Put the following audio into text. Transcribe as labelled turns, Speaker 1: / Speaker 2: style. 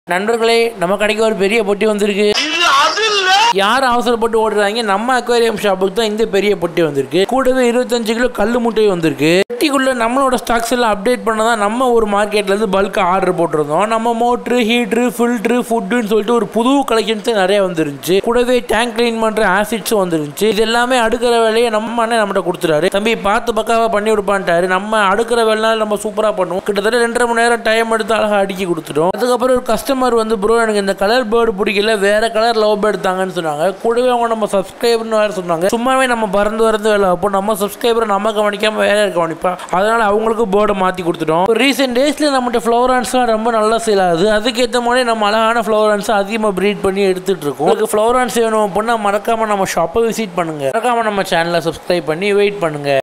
Speaker 1: நண்பர்களே நம்ம கடைக்கு ஒரு பெரிய பொட்டி வந்திருக்கு யார் அவசரப்பட்டு ஓடுறாங்க நம்ம அக்வேரியம் ஷாப்புக்கு தான் இந்த பெரிய பொட்டி வந்திருக்கு கூடவே இருபத்தஞ்சு கிலோ கல்லு முட்டை வந்திருக்கு பொட்டிக்குள்ள நம்மளோட ஸ்டாக்ஸ் எல்லாம் அப்டேட் பண்ண தான் நம்ம ஒரு மார்க்கெட்ல இருந்து பல்கா ஆர்டர் போட்டிருந்தோம் நம்ம மோட்ரு ஹீட்ரு ஃபில்ட்ரு ஃபுட்டுன்னு சொல்லிட்டு ஒரு புது கலெக்ஷன்ஸ் நிறைய வந்துருந்துச்சு கூடவே டேங்க் க்ளீன் பண்ற ஆசிட்ஸும் வந்துருந்துச்சு இது எல்லாமே அடுக்கிற வேலையை நம்ம அண்ணன் நம்மகிட்ட கொடுத்துட்டாரு தம்பி பார்த்து பக்காவா பண்ணி கொடுப்பான்ட்டாரு நம்ம அடுக்கிற வேலை நம்ம சூப்பரா பண்ணுவோம் கிட்டத்தட்ட ரெண்டரை மணி நேரம் டைம் எடுத்து அழகா அடுக்கி கொடுத்துட்டோம் அதுக்கப்புறம் ஒரு கஸ்டமர் வந்து ப்ரோ எனக்கு இந்த கலர் பேர்டு பிடிக்கல வேற கலர் லவ் பேர்டு தாங்கன்னு சொன்னாங்க கூடவே அவங்க நம்ம சப்ஸ்கிரைபர்னு வேற சொன்னாங்க சும்மாவே நம்ம பறந்து வரந்து வேலை அப்போ நம்ம சப்ஸ்கிரைபரை நம்ம கவனிக்காம வேற கவனிப்பா அதனால அவங்களுக்கு போர்டை மாற்றி கொடுத்துட்டோம் ரீசெண்ட் டேஸ்ல நம்மகிட்ட ஃப்ளவரான்ஸ்லாம் ரொம்ப நல்லா சேல் ஆகுது அதுக்கேற்ற மாதிரி நம்ம அழகான ஃப்ளவரான்ஸ் அதிகமாக ப்ரீட் பண்ணி எடுத்துட்டு இருக்கோம் உங்களுக்கு ஃப்ளவரான்ஸ் வேணும் அப்படின்னா மறக்காம நம்ம ஷாப்பை விசிட் பண்ணுங்க மறக்காம நம்ம சேனலை சப்ஸ்கிரைப் பண்ணி வெயிட் பண்ணுங்க